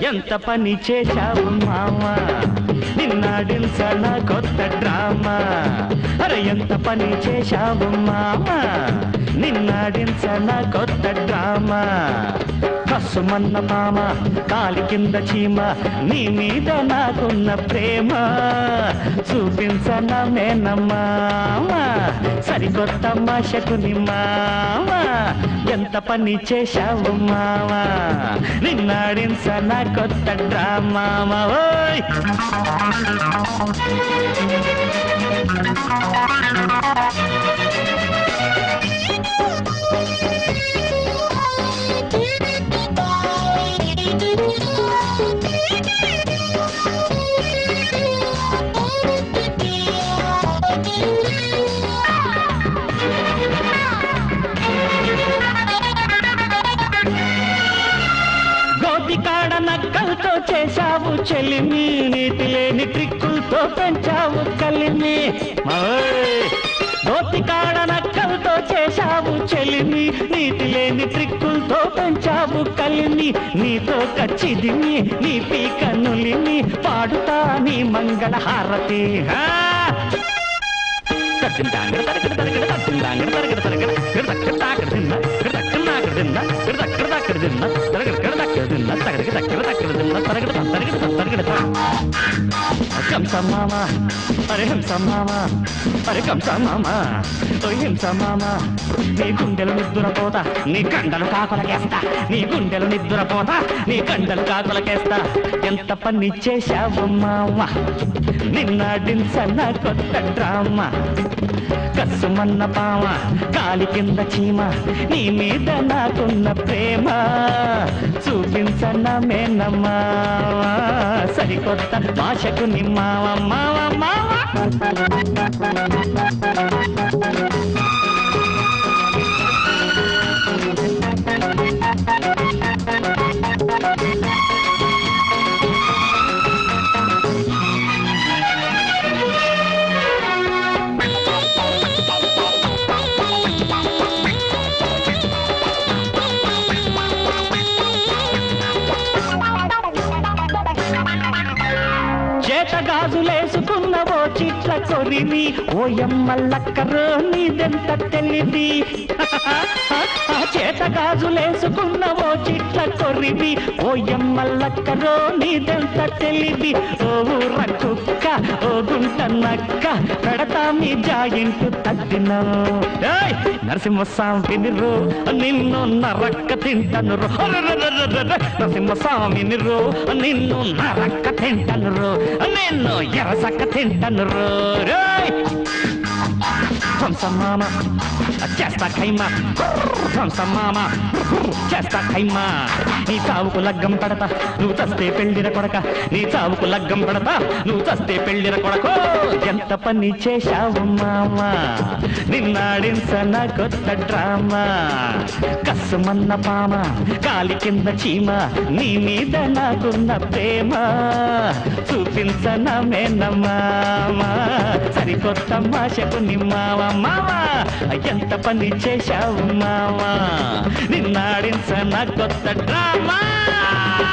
ఎంత పని చేశావు మామా నిన్నాడించన కొత్త డ్రామా అరే ఎంత పని చేశావు మామా నిన్నాడించన కొత్త డ్రామా కసుమన్న మామ కాలి కింద చీమ నీ మీద నాకున్న ప్రేమ చూపించన మేనమ్మామ సరికొత్త మాషకుని మామ ఎంత పని చేశావు మావా నిన్నాడించన కొత్త డ్రామా ఓయ్ గోపికాడ నక్కలతో చేశావు చెలిమి నీతి లేని ట్రిక్కులతో పెంచావు కలిమి ఓయ్! గోపికాడ నక్కలతో చేశావు చెలిమి నీతి లేని ట్రిక్కులతో పెంచావు కలిమి నీతో కచ్చిదిమి నీ పీక నులిమి పాడుతా నీ మంగళ హారతి హా! తగ్గిందాంగడ తరగడ తరగడ తగ్గిందాంగడ తరగడ తరగడ గిడ దక్కడ తాకడ తిన్న గిడ దక్కడ తాకడ తిన్న గిడ దక్కడ తాకడ తిన్న తరగడ గిడ దక్కడ తిన్న తగడ దక్కడ దక్కడ తిన్న తరగడ తరగడ తరగడ కంస మామ అరే హంస మామ అరే కంస మామ ఓ హింస మామ నీ గుండెలు నిద్దురపోతా నీ కండలు కాకులకేస్తా నీ గుండెలు నిద్దురపోతా నీ కండలు కాకులకేస్తా ఎంత పని చేశావు మామ నిన్నాడించన్న కొత్త డ్రామా కసుమన్న పామ కాలి కింద చీమ నీ మీద నాకున్న ప్రేమ చూపించన్న మేనమ్మా సరికొత్త భాషకు నిమ్మావ మావ మావ చేత గాజులేసుకున్న ఓ చిట్ల కొరివి ఓయమ్మ లక్కరో నీదెంత తెలివి చేత గాజులేసుకున్న ఓ చిట్ల కొరివి ఓయమ్మ లక్కరో నీదెంత తెలివి ఓ ఊర కుక్క ఓ గుంట నక్క పెడతా మీ జాయింటు తట్టిన ఏయ్! నరసింహస్వామి రో నిన్ను నరక్క తింటను రో అరెరెరెరెరెరె! నరసింహస్వామిని రో నిన్ను నరక్క తింటను రో నిన్ను ఎరసక్క తింటను రో రేయ్! హంస మామ చేస్తా ఖైమా హంస మామ చేస్తా ఖైమా నీ చావుకు లగ్గం పడతా నువ్వు చస్తే పెళ్ళిన కొడక నీ చావుకు లగ్గం పడతా నువ్వు చస్తే పెళ్ళిన కొడకో ఎంత పని చేశావు మామ నిన్నాడించన కొత్త డ్రామా కసుమన్న పామ కాలి కింద చీమ నీ మీద నాకున్న ప్రేమ చూపించన మేనమామ సరికొత్త మాషకు నిమ్మావ మామ ఎంత పని చేశావు మామ నిన్నాడించన కొత్త డ్రామా